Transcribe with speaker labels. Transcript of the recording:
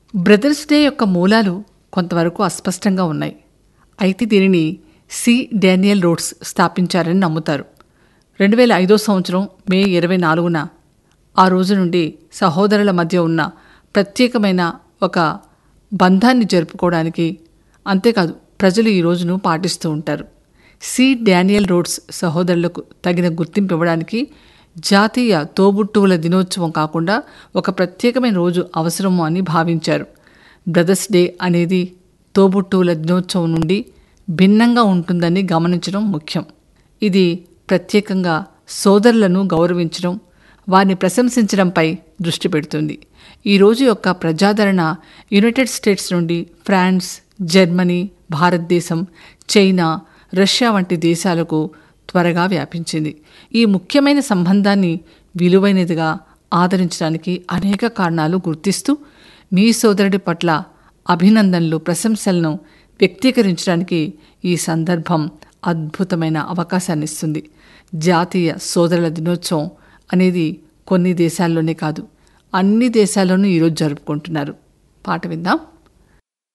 Speaker 1: brothers day యొక్క మూలాలు కొంతవరకు అస్పష్టంగా ఉన్నాయి అయితే దీనిని సి డానియల్ రోడ్స్ స్థాపించారని నమ్ముతారు రెండు వేల ఐదో సంవత్సరం మే ఇరవై నాలుగున ఆ రోజు నుండి సహోదరుల మధ్య ఉన్న ప్రత్యేకమైన ఒక బంధాన్ని జరుపుకోవడానికి అంతేకాదు ప్రజలు ఈ రోజును పాటిస్తూ ఉంటారు సి డానియల్ రోడ్స్ సహోదరులకు తగిన గుర్తింపు ఇవ్వడానికి జాతీయ తోబుట్టువుల దినోత్సవం కాకుండా ఒక ప్రత్యేకమైన రోజు అవసరము అని భావించారు బ్రదర్స్ డే అనేది తోబుట్టువుల దినోత్సవం నుండి భిన్నంగా ఉంటుందని గమనించడం ముఖ్యం ఇది ప్రత్యేకంగా సోదరులను గౌరవించడం వారిని ప్రశంసించడంపై దృష్టి పెడుతుంది ఈ రోజు యొక్క ప్రజాదరణ యునైటెడ్ స్టేట్స్ నుండి ఫ్రాన్స్ జర్మనీ భారతదేశం చైనా రష్యా వంటి దేశాలకు త్వరగా వ్యాపించింది ఈ ముఖ్యమైన సంబంధాన్ని విలువైనదిగా ఆదరించడానికి అనేక కారణాలు గుర్తిస్తూ మీ సోదరుడి పట్ల అభినందనలు ప్రశంసలను వ్యక్తీకరించడానికి ఈ సందర్భం అద్భుతమైన అవకాశాన్ని ఇస్తుంది జాతీయ సోదరుల దినోత్సవం అనేది కొన్ని దేశాల్లోనే కాదు అన్ని దేశాల్లోనూ ఈరోజు జరుపుకుంటున్నారు పాట విందాం